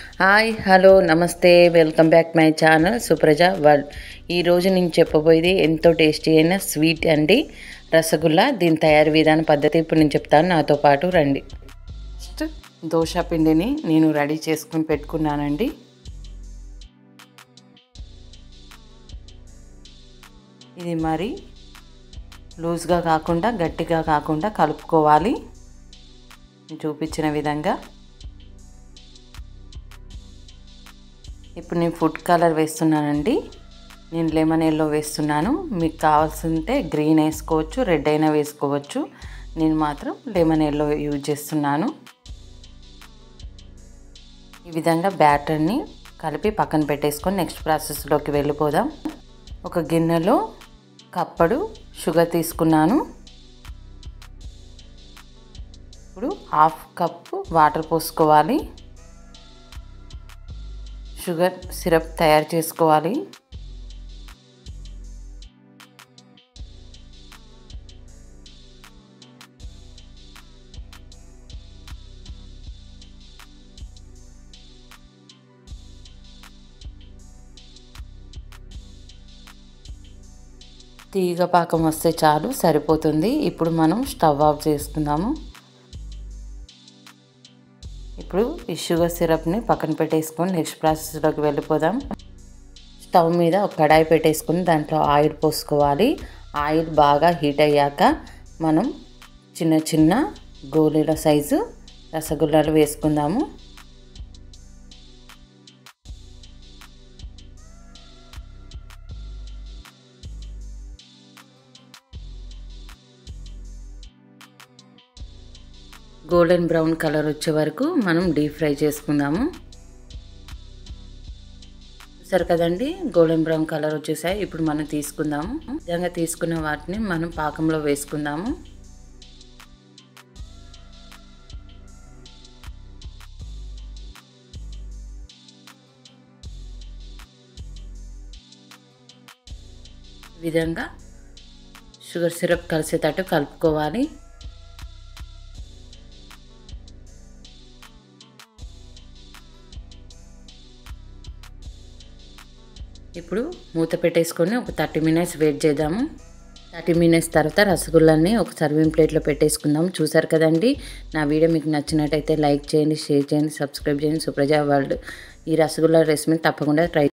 hi hello నమస్తే welcome back my channel Supraja world ఈరోజు నేను చెప్పబోయేది ఎంతో టేస్టీ అయిన స్వీట్ అండి రసగుల్లా దీని తయారీ విధాన పద్ధతి ఇప్పుడు నేను చెప్తాను నాతో పాటు రండి ఫస్ట్ దోశ పిండిని నేను రెడీ చేసుకుని పెట్టుకున్నానండి ఇది మరి లూజ్గా కాకుండా గట్టిగా కాకుండా కలుపుకోవాలి చూపించిన విధంగా ఇప్పుడు నేను ఫుడ్ కలర్ వేస్తున్నానండి నేను లెమన్ ఎల్లో వేస్తున్నాను మీకు కావాల్సింటే గ్రీన్ వేసుకోవచ్చు రెడ్ అయినా వేసుకోవచ్చు నేను మాత్రం లెమన్ ఎల్లో యూజ్ చేస్తున్నాను ఈ విధంగా బ్యాటర్ని కలిపి పక్కన పెట్టేసుకొని నెక్స్ట్ ప్రాసెస్లోకి వెళ్ళిపోదాం ఒక గిన్నెలో కప్పడు షుగర్ తీసుకున్నాను ఇప్పుడు హాఫ్ కప్పు వాటర్ పోసుకోవాలి షుగర్ సిరప్ తయారు చేసుకోవాలి తీగ పాకం వస్తే చాలు సరిపోతుంది ఇప్పుడు మనం స్టవ్ ఆఫ్ చేసుకుందాము ఇప్పుడు ఈ షుగర్ సిరప్ని పక్కన పెట్టేసుకొని నెక్స్ట్ ప్రాసెస్లోకి వెళ్ళిపోదాం స్టవ్ మీద ఒక కడాయి పెట్టేసుకొని దాంట్లో ఆయిల్ పోసుకోవాలి ఆయిల్ బాగా హీట్ అయ్యాక మనం చిన్న చిన్న గోళీల సైజు రసగుల్లాలు వేసుకుందాము గోల్డెన్ బ్రౌన్ కలర్ వచ్చే వరకు మనం డీప్ ఫ్రై చేసుకుందాము సరే కదండి గోల్డెన్ బ్రౌన్ కలర్ వచ్చేసాయి ఇప్పుడు మనం తీసుకుందాము విధంగా తీసుకున్న వాటిని మనం పాకంలో వేసుకుందాము విధంగా షుగర్ సిరప్ కలిసేటట్టు కలుపుకోవాలి ఇప్పుడు మూత పెట్టేసుకొని ఒక థర్టీ మినిట్స్ వెయిట్ చేద్దాము థర్టీ మినిట్స్ తర్వాత రసగుల్లాని ఒక సర్వింగ్ ప్లేట్లో పెట్టేసుకుందాం చూసారు కదండి నా వీడియో మీకు నచ్చినట్టయితే లైక్ చేయండి షేర్ చేయండి సబ్స్క్రైబ్ చేయండి సుప్రజా వరల్డ్ ఈ రసగుల్లా రెసిపీని తప్పకుండా ట్రై